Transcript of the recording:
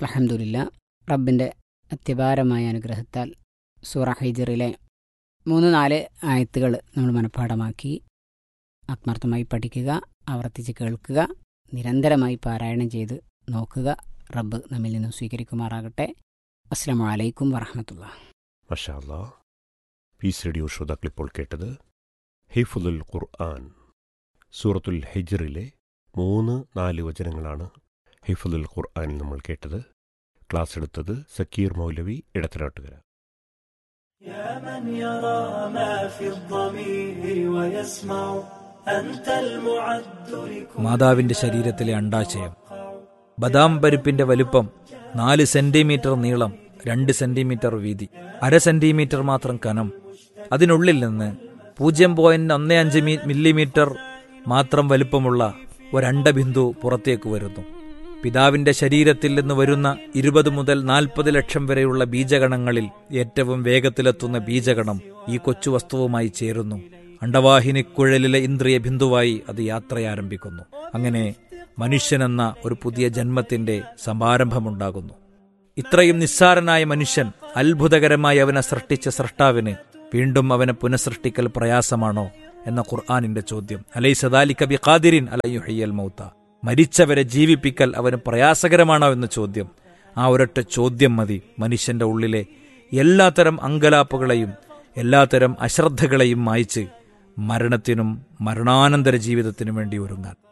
അലഹമുല്ല റബ്ബിൻ്റെ അത്യപാരമായ അനുഗ്രഹത്താൽ സൂറ ഹൈജറിലെ മൂന്ന് നാല് ആയത്തുകൾ നമ്മൾ മനഃപ്പാഠമാക്കി ആത്മാർത്ഥമായി പഠിക്കുക ആവർത്തിച്ച് കേൾക്കുക നിരന്തരമായി പാരായണം ചെയ്ത് നോക്കുക റബ്ബ് നമ്മിൽ നിന്നും സ്വീകരിക്കുമാറാകട്ടെ അസ്സാം വലൈക്കും വറഹമത്തുള്ള മഷാല്ല പീസ് റേഡിയോ ശ്രോതാക്കളിപ്പോൾ കേട്ടത് ഹിഫുൽ ഖുർആൻ സൂറത്തുൽ ഹെജറിലെ മൂന്ന് നാല് വചനങ്ങളാണ് ഹിഫുൽ ഖുർആൻ നമ്മൾ കേട്ടത് ക്ലാസ് എടുത്തത് സക്കീർ മൗലവി ഇടത്തനാട്ടുകര يا من يرى ما في الضمير ويسمع أنت المعد لكل മാതാവിന്റെ ശരീരത്തിലെ അണ്ടാശയം ബദാം പരിപ്പിന്റെ വലിപ്പം നാല് സെന്റിമീറ്റർ നീളം രണ്ട് സെന്റിമീറ്റർ വീതി അര സെന്റിമീറ്റർ മാത്രം കനം അതിനുള്ളിൽ നിന്ന് പൂജ്യം പോയിന്റ് ഒന്ന് അഞ്ച് മീ- മില്ലിമീറ്റർ മാത്രം വലിപ്പമുള്ള ഒരണ്ടബിന്ദു പുറത്തേക്ക് വരുന്നു പിതാവിന്റെ ശരീരത്തിൽ നിന്ന് വരുന്ന ഇരുപത് മുതൽ നാൽപ്പത് ലക്ഷം വരെയുള്ള ബീജഗണങ്ങളിൽ ഏറ്റവും വേഗത്തിലെത്തുന്ന ബീജഗണം ഈ കൊച്ചു വസ്തുവുമായി ചേരുന്നു അണ്ടവാഹിനിക്കുഴലിലെ ഇന്ദ്രിയ ബിന്ദുവായി അത് യാത്രയാരംഭിക്കുന്നു അങ്ങനെ മനുഷ്യനെന്ന ഒരു പുതിയ ജന്മത്തിന്റെ സമാരംഭമുണ്ടാകുന്നു ഇത്രയും നിസ്സാരനായ മനുഷ്യൻ അത്ഭുതകരമായി അവനെ സൃഷ്ടിച്ച സൃഷ്ടാവിന് വീണ്ടും അവനെ പുനഃസൃഷ്ടിക്കൽ പ്രയാസമാണോ എന്ന ഖുർആാനിന്റെ ചോദ്യം അലൈ സദാലി കബി ഖാദിരിൻ അലയുഹയ്യൽ മൗത്ത മരിച്ചവരെ ജീവിപ്പിക്കൽ അവന് പ്രയാസകരമാണോ എന്ന ചോദ്യം ആ ഒരൊറ്റ ചോദ്യം മതി മനുഷ്യന്റെ ഉള്ളിലെ എല്ലാത്തരം അങ്കലാപ്പുകളെയും എല്ലാത്തരം അശ്രദ്ധകളെയും മായ്ച്ച് മരണത്തിനും മരണാനന്തര ജീവിതത്തിനും വേണ്ടി ഒരുങ്ങാൻ